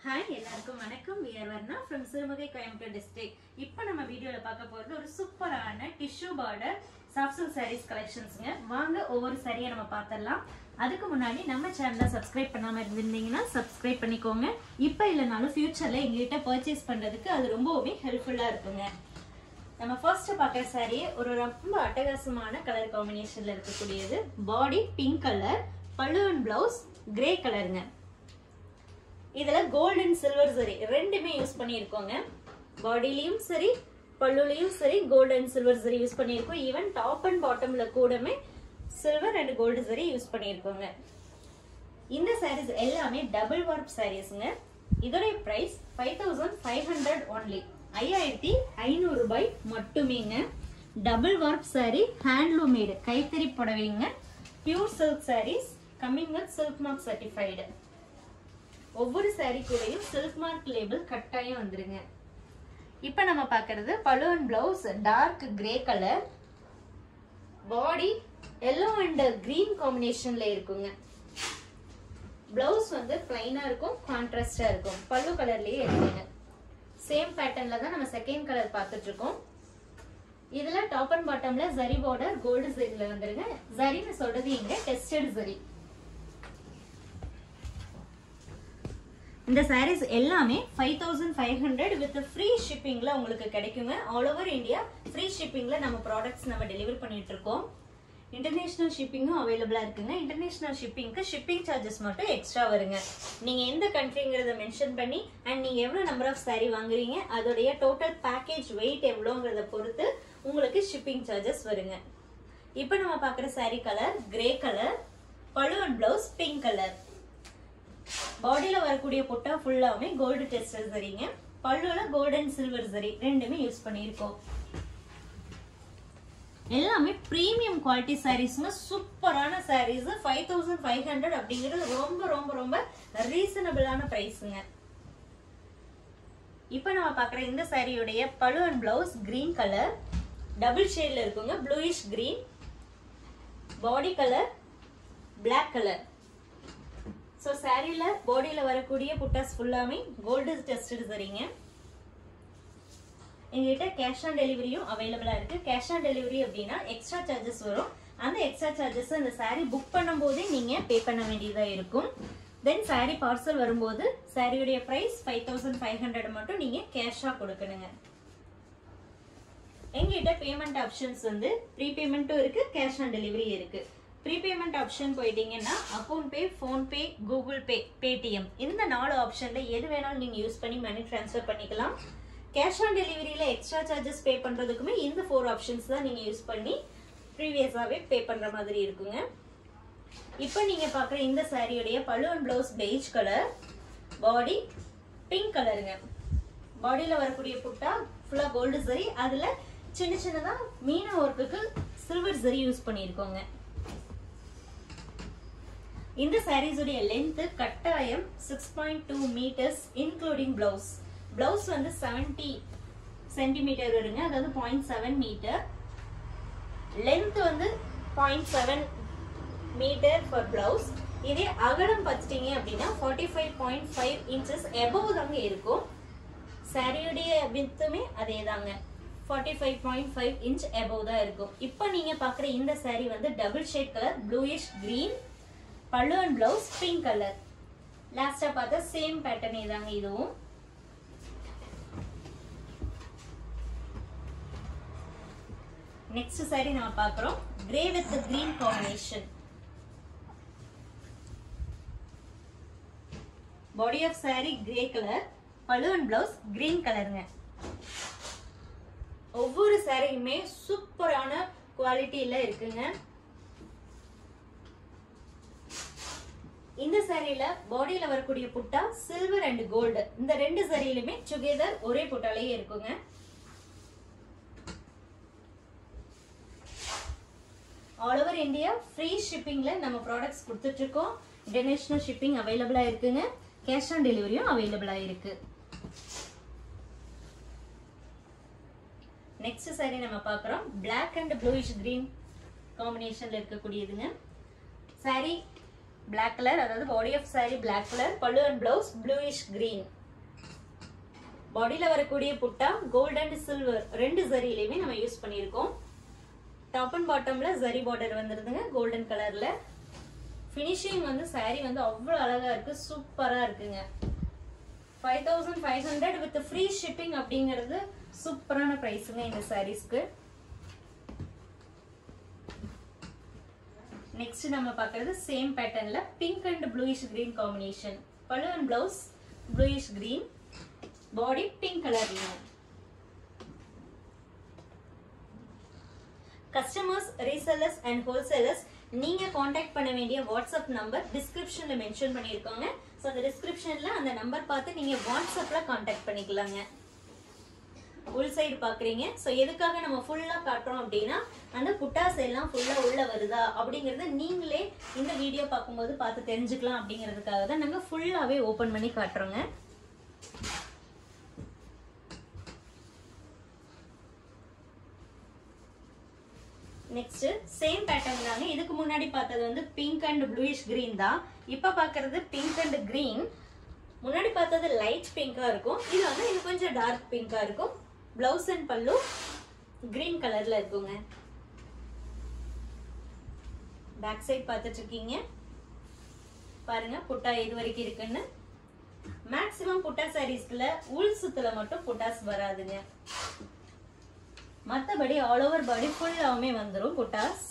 hi எல்லாருக்கும் வணக்கம் we're Varna from Sirumugai Coimbatore district இப்போ நம்ம வீடியோவில் பார்க்க போகிறது ஒரு சூப்பரான tissue border soft silk saris கலெக்ஷன்ஸுங்க வாங்க ஒவ்வொரு சாரியை நம்ம பார்த்துடலாம் அதுக்கு முன்னாடி நம்ம சேனலை சப்ஸ்கிரைப் பண்ணாமல் இருந்திருந்தீங்கன்னா சப்ஸ்கிரைப் பண்ணிக்கோங்க இப்போ இல்லைனாலும் ஃப்யூச்சரில் எங்ககிட்ட பர்ச்சேஸ் பண்ணுறதுக்கு அது ரொம்பவுமே ஹெல்ப்ஃபுல்லாக இருக்குங்க நம்ம ஃபர்ஸ்ட் பார்க்குற சாரி ஒரு ரொம்ப அட்டகாசமான கலர் காம்பினேஷன்ல இருக்கக்கூடியது பாடி பிங்க் கலர் பல்லு அண்ட் பிளவுஸ் கிரே கலருங்க இதுல கோல்ட் அண்ட் சில்வர் சரி ரெண்டுமே யூஸ் பண்ணியிருக்கோங்க பாடிலையும் சரி பல்லுலையும் சரி கோல்டு அண்ட் சில்வர் சரி யூஸ் பண்ணியிருக்கோம் ஈவன் டாப் அண்ட் பாட்டம்ல கூடமே சில்வர் அண்ட் கோல்டு சரி யூஸ் பண்ணியிருக்கோங்க இந்த சாரீஸ் எல்லாமே டபுள் ஒர்க் சாரீஸ்ங்க இதோடைய price five thousand five hundred only ஐயாயிரத்தி ஐநூறு ரூபாய் மட்டுமேங்க double work sari handloom made கைத்தறி புடவைங்க pure silk saris coming with silk mark certified ஒவ்வொரு சாரீ கூடயும் சில்க் மார்க் லேபிள் கட்டாயம் வந்துருங்க இப்போ நம்ம பார்க்கறது balloon blouse dark grey colour body yellow and green காம்பினேஷன்ல இருக்குங்க பிளவுஸ் வந்து பிளைனா இருக்கும் கான்ட்ராஸ்டா இருக்கும் பல்லு கலர்லயே இருக்குங்க சேம் பேட்டர்ன்ல தான் நம்ம செகண்ட் கலர் பார்த்துட்டு இருக்கோம் இதுல டாப் அண்ட் பாட்டம்ல ஜரி பார்டர் கோல்டு ஜரில வந்துருங்க ஜரின்னு சொல்றது இங்க டெஸ்டட் ஜரி இந்த சாரீஸ் எல்லாமே five thousand five hundred with free ஷிப்பிங்ல உங்களுக்கு கிடைக்குங்க ஆல் ஓவர் இந்தியா ஃப்ரீ ஷிப்பிங்ல நம்ம ப்ராடக்ட்ஸ் நம்ம டெலிவர் பண்ணிட்டு இருக்கோம் இன்டர்நேஷனல் ஷிப்பிங்கும் அவைலபிளா இருக்குங்க இன்டர்நேஷனல் ஷிப்பிங்க்கு ஷிப்பிங் சார்ஜஸ் மட்டும் எக்ஸ்ட்ரா வருங்க நீங்க எந்த கண்ட்ரிங்கிறத மென்ஷன் பண்ணி அண்ட் நீங்க எவ்வளவு நம்பர் ஆஃப் சாரீ வாங்குறீங்க அதோடைய டோட்டல் பேக்கேஜ் வெயிட் எவ்வளோங்கிறத பொறுத்து உங்களுக்கு ஷிப்பிங் சார்ஜஸ் வருங்க இப்போ நம்ம பார்க்குற சாரீ கலர் கிரே கலர் பழு அண்ட் பிளவுஸ் பிங்க் கலர் பாடியில வரக்கூடிய பொட்டா ஃபுல்லாமே கோல்டு டெஸ்டர் சரிங்க பல்லுல கோல்டு அண்ட் சில்வர் சரி ரெண்டுமே யூஸ் பண்ணியிருக்கோம் எல்லாமே ப்ரீமியம் குவாலிட்டி சாரீஸ்ங்க சூப்பரான saris five thousand five hundred அப்படிங்கிறது ரொம்ப ரொம்ப ரொம்ப ரீசனபிளான ப்ரைஸுங்க இப்போ நம்ம பார்க்குற இந்த சாரியுடைய பழு and blouse green colour double ஷேட்ல இருக்குங்க bluish green body colour black colour so சாரியில் பாடியில் வரக்கூடிய புட்டாஸ் ஃபுல்லாமே கோல்டு டெஸ்டட் சரிங்க எங்ககிட்ட கேஷ் ஆன் டெலிவரியும் அவைலபிளாக இருக்குது கேஷ் ஆன் டெலிவரி அப்படின்னா எக்ஸ்ட்ரா சார்ஜஸ் வரும் அந்த எக்ஸ்ட்ரா சார்ஜஸ் அந்த சாரீ புக் பண்ணும்போதே நீங்கள் பே பண்ண வேண்டியதாக இருக்கும் தென் சாரீ பார்சல் வரும்போது சாரியுடைய price five thousand five hundred மட்டும் நீங்கள் கேஷாக கொடுக்கணுங்க எங்ககிட்ட பேமெண்ட் ஆப்ஷன்ஸ் வந்து ப்ரீபேமெண்ட்டும் இருக்குது கேஷ் ஆன் டெலிவரி இருக்குது ப்ரீபேமெண்ட் ஆப்ஷன் போயிட்டீங்கன்னா account pay PhonePe Google Pay Paytm இந்த நாலு ஆப்ஷனில் எது வேணாலும் நீங்கள் யூஸ் பண்ணி மணி ட்ரான்ஸ்ஃபர் பண்ணிக்கலாம் கேஷ் ஆன் டெலிவரியில் எக்ஸ்ட்ரா சார்ஜஸ் பே பண்ணுறதுக்குமே இந்த ஃபோர் ஆப்ஷன்ஸ் தான் நீங்கள் யூஸ் பண்ணி ப்ரீவியஸாகவே பே பண்ணுற மாதிரி இருக்குங்க இப்போ நீங்கள் பார்க்குற இந்த சாரியுடைய பழு and blouse beige colour body pink கலருங்க பாடியில் வரக்கூடிய புட்டா ஃபுல்லாக கோல்டு சரி அதில் சின்ன சின்னதாக மீன ஒர்க்குக்கு சில்வர் சரி யூஸ் பண்ணியிருக்கோங்க இந்த சாரீஸுடைய லென்த் கட்டாயம் six point two metres including blouse blouse வந்து செவன்டி சென்டிமீட்டர் வருங்க அதாவது பாயிண்ட் செவன் மீட்டர் லென்த் வந்து point seven metre for blouse இதே அகலம் பார்த்துட்டீங்க அப்படின்னா forty five point five inches above தாங்க இருக்கும் சாரியுடைய வித்துமே அதே தாங்க forty five point five inch above தான் இருக்கும் இப்போ நீங்கள் பார்க்குற இந்த சாரீ வந்து double shade colour bluish green pallu and blouse pink colour லாஸ்டா பார்த்தா சேம் பேட்டர்னே தாங்க இதுவும் நெக்ஸ்ட் சாரி நம்ம பார்க்குறோம் grey with green combination body of saree grey colour பல்லு அண்ட் பிளவுஸ் கிரீன் கலருங்க ஒவ்வொரு சாரியுமே சூப்பரான குவாலிட்டியில இருக்குங்க இந்த சாரியில பாடியில வரக்கூடிய புட்டா சில்வர் அண்ட் கோல்டு இந்த ரெண்டு சாரியிலுமே டுகெதர் ஒரே புட்டாலேயே இருக்குங்க ஆல் ஓவர் இந்தியா ஃப்ரீ ஷிப்பிங்ல நம்ம ப்ராடக்ட்ஸ் கொடுத்துட்டு இருக்கோம் இன்டர்நேஷனல் ஷிப்பிங் அவைலபிளா இருக்குங்க கேஷ் ஆன் டெலிவரியும் அவைலபிளா இருக்கு நெக்ஸ்ட் சாரி நம்ம பார்க்குறோம் பிளாக் அண்ட் ப்ளூயிஷ் கிரீன் காம்பினேஷன்ல இருக்கக்கூடியதுங்க சாரி பிளாக் கலர் அதாவது body of saree black colour பல்லு அண்ட் பிளவுஸ் ப்ளூயிஷ் கிரீன் பாடியில வரக்கூடிய புட்டா கோல்ட் அண்ட் சில்வர் ரெண்டு ஜரியிலையுமே நம்ம யூஸ் பண்ணியிருக்கோம் டாப் அண்ட் பாட்டம்ல ஜரி பார்டர் வந்துருதுங்க கோல்டன் கலர்ல ஃபினிஷிங் வந்து saree வந்து அவ்வளோ அழகா இருக்கு சூப்பரா இருக்குங்க five thousand five hundred with free shipping அப்படிங்கிறது சூப்பரான ப்ரைஸுங்க இந்த சாரீஸ்க்கு நெக்ஸ்ட் நம்ம பார்க்கறது சேம் பேட்டர்ன்ல pink and bluish green combination பழு and blouse bluish green body pink கலர்ல கஸ்டமர்ஸ் ரீசெல்லர்ஸ் அண்ட் ஹோல்சேலர்ஸ் நீங்க காண்டாக்ட் பண்ண வேண்டிய வாட்ஸ்அப் நம்பர் டிஸ்கிரிப்ஷன்ல மென்ஷன் பண்ணியிருக்காங்க ஸோ அந்த டிஸ்கிரிப்ஷன்ல அந்த நம்பர் பார்த்து நீங்க வாட்ஸ்அப்ல காண்டாக்ட் பண்ணிக்கலாங்க உள் சைடு பாக்குறீங்க ஸோ எதுக்காக நம்ம ஃபுல்லா காட்டுறோம் அப்படின்னா அந்த புட்டாஸ் எல்லாம் ஃபுல்லா உள்ள வருதா அப்படிங்கறத நீங்களே இந்த வீடியோ பார்க்கும்போது பார்த்து தெரிஞ்சுக்கலாம் அப்படிங்கிறதுக்காக தான் நாங்க ஃபுல்லாவே ஓபன் பண்ணி காட்டுறோங்க நெக்ஸ்ட் சேம் பேட்டர்ன் தாங்க இதுக்கு முன்னாடி பார்த்தது வந்து பிங்க் அண்ட் ப்ளூயிஷ் கிரீன் தான் இப்போ பார்க்கறது பிங்க் அண்ட் கிரீன் முன்னாடி பார்த்தது லைட் பிங்கா இருக்கும் இது வந்து இது கொஞ்சம் டார்க் பிங்கா இருக்கும் பிளவுஸ் அண்ட் பல்லு கிரீன் கலர்ல இருக்குங்க பேக் சைட் பார்த்துட்டு இருக்கீங்க பாருங்க புட்டா இது வரைக்கும் இருக்குன்னு மேக்ஸிமம் புட்டா சாரீஸ்ல உள் சுத்துல மட்டும் புட்டாஸ் வராதுங்க மற்றபடி ஆல் ஓவர் பாடி ஃபுல்லாவுமே வந்துடும் புட்டாஸ்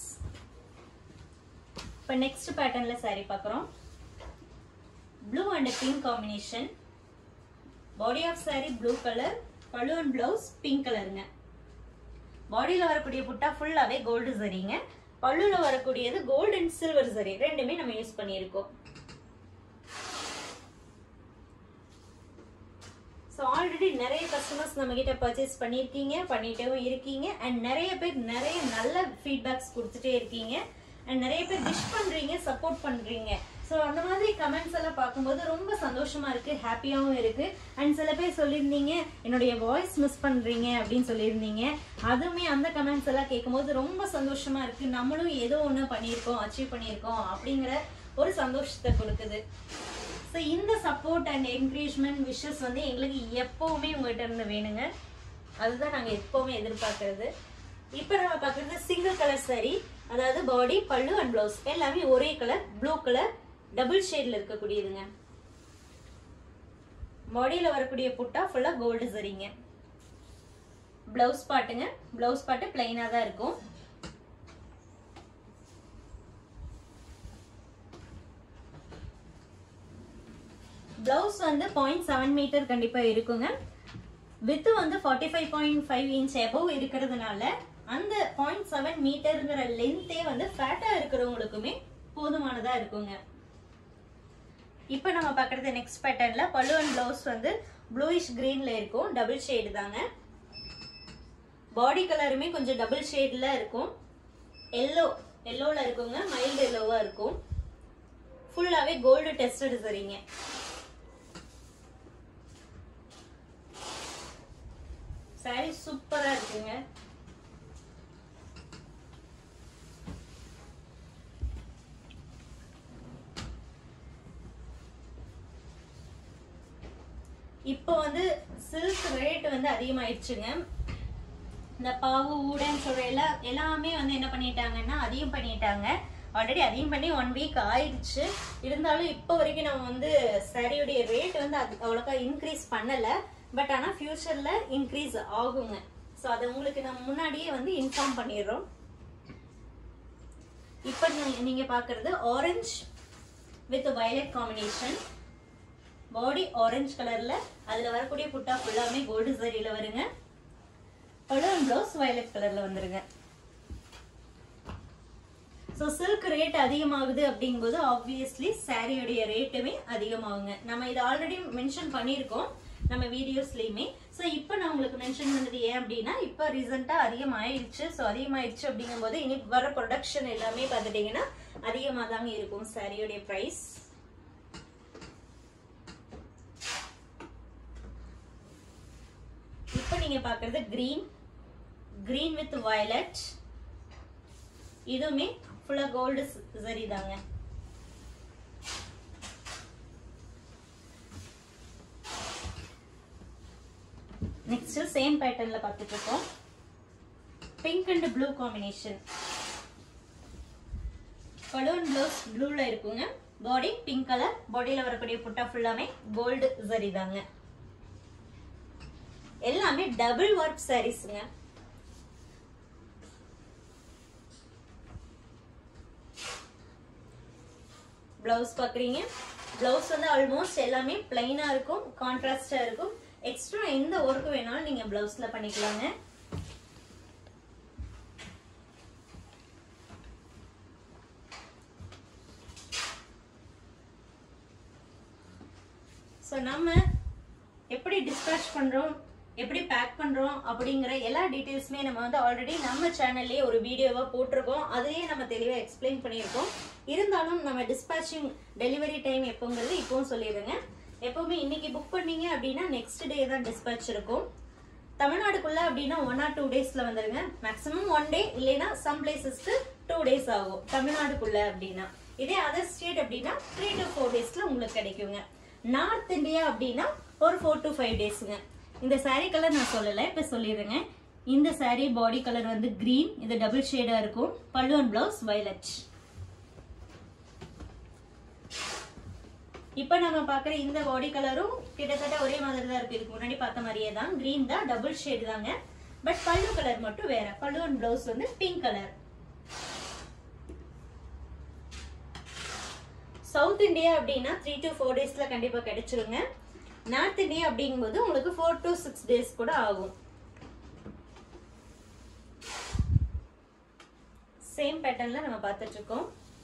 இப்போ நெக்ஸ்ட் பேட்டர்ன்ல saree பார்க்குறோம் blue and pink combination body of saree blue colour பழு அண்ட் பிளவுஸ் பிங்க் கலருங்க பாடியில் வரக்கூடிய புட்டா ஃபுல்லாகவே கோல்டு சரிங்க பல்லுல வரக்கூடியது கோல்டு அண்ட் சில்வர் சரி ரெண்டுமே நம்ம யூஸ் பண்ணியிருக்கோம் ஸோ ஆல்ரெடி நிறைய கஸ்டமர்ஸ் நம்ம கிட்ட பர்ச்சேஸ் பண்ணியிருக்கீங்க பண்ணிட்டேவும் இருக்கீங்க அண்ட் நிறைய பேர் நிறைய நல்ல ஃபீட்பேக்ஸ் கொடுத்துட்டே இருக்கீங்க அண்ட் நிறைய பேர் விஷ் பண்றீங்க சப்போர்ட் பண்றீங்க ஸோ அந்த மாதிரி கமெண்ட்ஸ் எல்லாம் பார்க்கும்போது ரொம்ப சந்தோஷமா இருக்கு ஹாப்பியாகவும் இருக்கு அண்ட் சில பேர் சொல்லியிருந்தீங்க என்னுடைய வாய்ஸ் மிஸ் பண்றீங்க அப்படின்னு சொல்லியிருந்தீங்க அதுவுமே அந்த கமெண்ட்ஸ் எல்லாம் கேட்கும்போது ரொம்ப சந்தோஷமா இருக்கு நம்மளும் ஏதோ ஒன்று பண்ணியிருக்கோம் அச்சீவ் பண்ணியிருக்கோம் அப்படிங்கிற ஒரு சந்தோஷத்தை கொடுக்குது ஸோ இந்த சப்போர்ட் அண்ட் என்கரேஜ்மெண்ட் விஷஸ் வந்து எங்களுக்கு எப்பவுமே உங்கள்கிட்ட இருந்து வேணுங்க அதுதான் நாங்கள் எப்பவுமே எதிர்பார்க்கறது இப்போ நம்ம பார்க்குறது சிங்கிள் கலர் saree அதாவது பாடி பல்லு அண்ட் ப்ளவுஸ் எல்லாமே ஒரே கலர் ப்ளூ கலர் டபுள் ஷேட்ல இருக்கக்கூடியதுங்க பாடியில் வரக்கூடிய புட்டா ஃபுல்லாக கோல்டு சரிங்க ப்ளவுஸ் பாட்டுங்க ப்ளவுஸ் பாட்டு பிளைனாக தான் இருக்கும் பிளவுஸ் வந்து பாயிண்ட் செவன் மீட்டர் கண்டிப்பா இருக்குங்க வித்து வந்து forty five point five inch above இருக்கிறதுனால அந்த பாயிண்ட் செவன் மீட்டருங்கிற லென்த்தே வந்து ஃபேட்டா இருக்கிறவங்களுக்குமே போதுமானதா இருக்குங்க இப்போ நம்ம பார்க்குறது நெக்ஸ்ட் பேட்டர்ன்ல பல்லு அண்ட் பிளவுஸ் வந்து ப்ளூயிஷ் கிரீன்ல இருக்கும் டபுள் ஷேடு தாங்க பாடி கலருமே கொஞ்சம் டபுள் ஷேட்ல இருக்கும் எல்லோ எல்லோல இருக்குங்க மைல்டு எல்லோவா இருக்கும் ஃபுல்லாவே கோல்டு டெஸ்டட் சரிங்க சாரி சூப்பரா இருக்குங்க இப்போ வந்து சில்க் ரேட் வந்து அதிகமாயிடுச்சுங்க இந்த பாவு ஊடன்னு சொல்ற எல்லா எல்லாமே வந்து என்ன பண்ணிட்டாங்கன்னா அதிகம் பண்ணிட்டாங்க ஆல்ரெடி அதிகம் பண்ணி ஒன் வீக் ஆயிடுச்சு இருந்தாலும் இப்போ வரைக்கும் நம்ம வந்து சாரியுடைய ரேட் வந்து அது அவ்வளோக்கா இன்க்ரீஸ் பண்ணலை பட் ஆனால் ஃபியூச்சரில் இன்க்ரீஸ் ஆகுங்க ஸோ அதை உங்களுக்கு நம்ம முன்னாடியே வந்து இன்ஃபார்ம் பண்ணிடுறோம் இப்போ நீ- நீங்க பார்க்குறது orange with violet combination body orange கலர்ல அதுல வரக்கூடிய புட்டா ஃபுல்லாமே கோல்டு சரியில வருங்க பலூன் ப்ளவுஸ் வயலட் கலர்ல வந்துருங்க ஸோ சில்க் ரேட் அதிகமாகுது அப்படிங்கும்போது ஆப்வியஸ்லி சாரியோடைய ரேட்டுமே அதிகமாகுங்க நம்ம இதை ஆல்ரெடி மென்ஷன் பண்ணியிருக்கோம் நம்ம வீடியோஸ்லையுமே ஸோ இப்போ நான் உங்களுக்கு மென்ஷன் பண்ணது ஏன் அப்படின்னா இப்போ ரீசெண்டாக அதிகமாயிடுச்சு ஸோ அதிகமாயிடுச்சு அப்படிங்கும்போது இனி வர ப்ரொடக்ஷன் எல்லாமே பார்த்துட்டிங்கன்னா அதிகமாக தாங்க இருக்கும் சாரியோடைய ப்ரைஸ் இப்போ நீங்க பார்க்குறது green green வித் violet இதுவுமே ஃபுல்லா கோல்டு சரி தாங்க நெக்ஸ்ட் சேம் பேட்டர்ன்ல பார்த்துட்டு இருக்கோம் பிங்க் அண்ட் ப்ளூ காம்பினேஷன் பலூன் ப்ளவுஸ் ப்ளூல இருக்குங்க பாடி பிங்க் கலர் பாடியில வரக்கூடிய புட்டா ஃபுல்லாமே கோல்டு சரி தாங்க எல்லாமே டபுள் ஒர்க் சாரீஸ்ங்க பிளவுஸ் பாக்குறீங்க பிளவுஸ் வந்து ஆல்மோஸ்ட் எல்லாமே பிளைனா இருக்கும் கான்ட்ராஸ்டா இருக்கும் எக்ஸ்ட்ரா எந்த ஒர்க் வேணாலும் நீங்க பிளவுஸ்ல பண்ணிக்கலாங்க ஸோ நம்ம எப்படி டிஸ்பேச் பண்றோம் எப்படி பேக் பண்றோம் அப்படிங்கிற எல்லா டீட்டெயில்ஸுமே நம்ம வந்து ஆல்ரெடி நம்ம சேனல்லே ஒரு வீடியோவா போட்டிருக்கோம் அதையே நம்ம தெளிவா எக்ஸ்பிளைன் பண்ணியிருக்கோம் இருந்தாலும் நம்ம டிஸ்பேச்சிங் டெலிவரி டைம் எப்போங்கிறது இப்பவும் சொல்லிடுங்க எப்பவுமே இன்னைக்கு புக் பண்ணீங்க அப்படின்னா நெக்ஸ்ட் டே தான் டிஸ்பேச் இருக்கும் தமிழ்நாடுக்குள்ள அப்படின்னா ஒன் ஆர் டூ டேஸ்ல வந்துருங்க மேக்ஸிமம் ஒன் டே இல்லைன்னா சம் பிளேசஸ்க்கு டூ டேஸ் ஆகும் தமிழ்நாடுக்குள்ள அப்படின்னா இதே அதர் ஸ்டேட் அப்படின்னா த்ரீ டு ஃபோர் டேஸ்ல உங்களுக்கு கிடைக்குங்க நார்த் இந்தியா அப்படின்னா ஒரு ஃபோர் டு ஃபைவ் டேஸுங்க இந்த saree கலர் நான் சொல்லலை இப்போ சொல்லிடுறேங்க இந்த saree பாடி கலர் வந்து green இது டபுள் ஷேடா இருக்கும் பல்லுவன் பிளவுஸ் violet இப்போ நம்ம பார்க்குற இந்த பாடி கலரும் கிட்டத்தட்ட ஒரே மாதிரி தான் இருக்கு இதுக்கு முன்னாடி பார்த்த மாதிரியே தான் green தான் டபுள் ஷேடு தாங்க பட் பல்லு கலர் மட்டும் வேற பல்லுவன் பிளவுஸ் வந்து பிங்க் கலர் சவுத் இந்தியா அப்படின்னா த்ரீ டு ஃபோர் டேஸ்ல கண்டிப்பா கிடைச்சிருங்க நார்த் இந்தியா அப்படிங்கும்போது உங்களுக்கு ஃபோர் டு சிக்ஸ் டேஸ் கூட ஆகும் சேம் பேட்டர்ன்ல நம்ம பார்த்துட்டு இருக்கோம்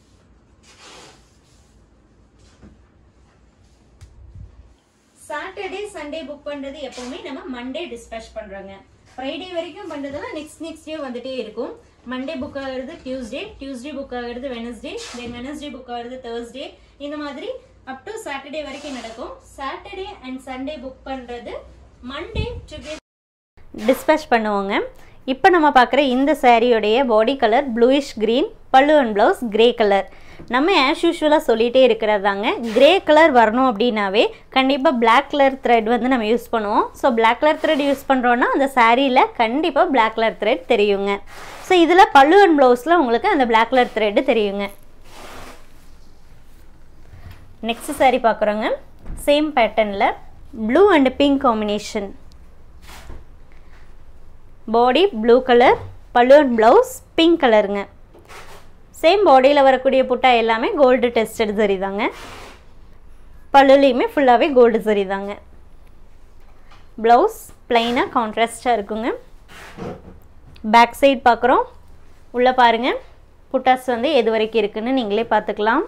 சாட்டர்டே சண்டே புக் பண்றது எப்பவுமே நம்ம மண்டே டிஸ்பேச் பண்றோங்க ஃப்ரைடே வரைக்கும் பண்றதெல்லாம் நெக்ஸ்ட் நெக்ஸ்ட் டே வந்துட்டே இருக்கும் மண்டே புக் ஆகுறது டியூஸ்டே டியூஸ்டே புக் ஆகுறது வெனஸ்டே தென் வெனஸ்டே புக் ஆகுறது தேர்ஸ்டே இந்த மாதிரி அப் டு சாட்டர்டே வரைக்கும் நடக்கும் சாட்டர்டே அண்ட் சண்டே புக் பண்றது மண்டே டு டிஸ்பேச் பண்ணுவோங்க இப்போ நம்ம பார்க்குற இந்த சாரியோடைய body colour bluish green pallu and blouse grey colour நம்ம ஆஸ் யூஷுவலாக சொல்லிகிட்டே இருக்கிறதாங்க கிரே கலர் வரணும் அப்படின்னாவே கண்டிப்பாக Black கலர் த்ரெட் வந்து நம்ம யூஸ் பண்ணுவோம் so Black colour thread use பண்ணுறோன்னா அந்த சாரியில் கண்டிப்பாக Black கலர் த்ரெட் தெரியுங்க ஸோ இதில் பல்லு அண்ட் ப்ளவுஸில் உங்களுக்கு அந்த Black கலர் த்ரெட் தெரியுங்க நெக்ஸ்ட் saree பார்க்குறோங்க சேம் பேட்டர்னில் blue and pink combination body blue colour பலூன் ப்ளவுஸ் பிங்க் கலருங்க சேம் பாடியில் வரக்கூடிய புட்டா எல்லாமே கோல்டு டெஸ்டட் சரி தாங்க பல்லுலேயுமே ஃபுல்லாகவே கோல்டு சரி தாங்க ப்ளவுஸ் பிளைனாக கான்ட்ராஸ்டாக இருக்குங்க பேக் சைட் பார்க்குறோம் உள்ளே பாருங்கள் புட்டாஸ் வந்து எது வரைக்கும் இருக்குன்னு நீங்களே பார்த்துக்கலாம்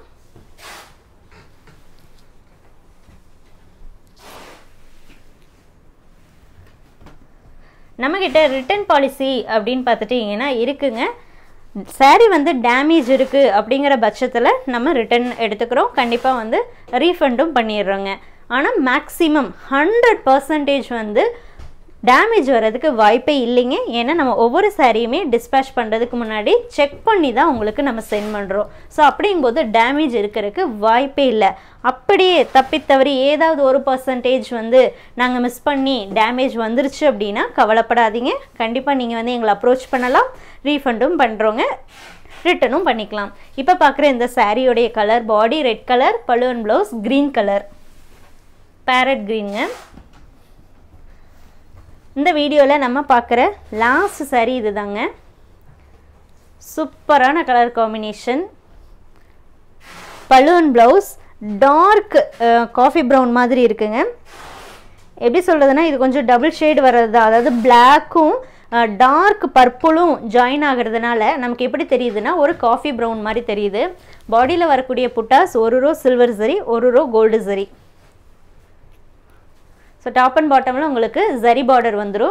நம்மக்கிட்ட ரிட்டர்ன் பாலிசி அப்படின்னு பார்த்துட்டிங்கன்னா இருக்குங்க சாரீ வந்து டேமேஜ் இருக்குது அப்படிங்கிற பட்சத்தில் நம்ம ரிட்டர்ன் எடுத்துக்கிறோம் கண்டிப்பாக வந்து ரீஃபண்டும் பண்ணிடுறோங்க ஆனால் மேக்ஸிமம் ஹண்ட்ரட் பர்சன்டேஜ் வந்து டேமேஜ் வர்றதுக்கு வாய்ப்பே இல்லைங்க ஏன்னா நம்ம ஒவ்வொரு சாரியுமே டிஸ்பேச் பண்ணுறதுக்கு முன்னாடி செக் பண்ணி தான் உங்களுக்கு நம்ம சென்ட் பண்ணுறோம் ஸோ அப்படிங்கும்போது டேமேஜ் இருக்கிறதுக்கு வாய்ப்பே இல்லை அப்படியே தப்பித்தவறி ஏதாவது ஒரு பர்சன்டேஜ் வந்து நாங்கள் மிஸ் பண்ணி டேமேஜ் வந்துருச்சு அப்படின்னா கவலைப்படாதீங்க கண்டிப்பாக நீங்கள் வந்து எங்களை அப்ரோச் பண்ணலாம் ரீஃபண்டும் பண்ணுறோங்க ரிட்டனும் பண்ணிக்கலாம் இப்போ பார்க்குற இந்த சாரியோடைய கலர் பாடி ரெட் கலர் பலூன் ப்ளவுஸ் க்ரீன் கலர் பேரட் க்ரீனுங்க இந்த வீடியோவில் நம்ம பார்க்குற லாஸ்ட் சாரீ இது தாங்க சூப்பரான கலர் காம்பினேஷன் பலூன் ப்ளவுஸ் டார்க் காஃபி ப்ரௌன் மாதிரி இருக்குங்க எப்படி சொல்கிறதுனா இது கொஞ்சம் டபுள் ஷேடு வர்றது தான் அதாவது பிளாக்கும் டார்க் பர்பிளும் ஜாயின் ஆகிறதுனால நமக்கு எப்படி தெரியுதுன்னா ஒரு காஃபி ப்ரௌன் மாதிரி தெரியுது பாடியில் வரக்கூடிய புட்டாஸ் ஒரு ரோ சில்வர் சரி ஒரு row gold zari so top and பாட்டமில் உங்களுக்கு ஜரி பார்டர் வந்துடும்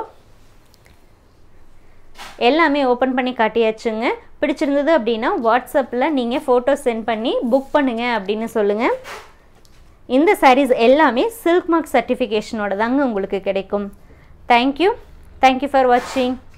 எல்லாமே ஓப்பன் பண்ணி காட்டியாச்சுங்க பிடிச்சிருந்தது அப்படின்னா வாட்ஸ்அப்பில் நீங்கள் ஃபோட்டோ சென்ட் பண்ணி புக் பண்ணுங்க அப்படின்னு சொல்லுங்கள் இந்த சாரீஸ் எல்லாமே சில்க் மார்க் சர்டிஃபிகேஷனோட தாங்க உங்களுக்கு கிடைக்கும் தேங்க்யூ தேங்க்யூ ஃபார் வாட்சிங்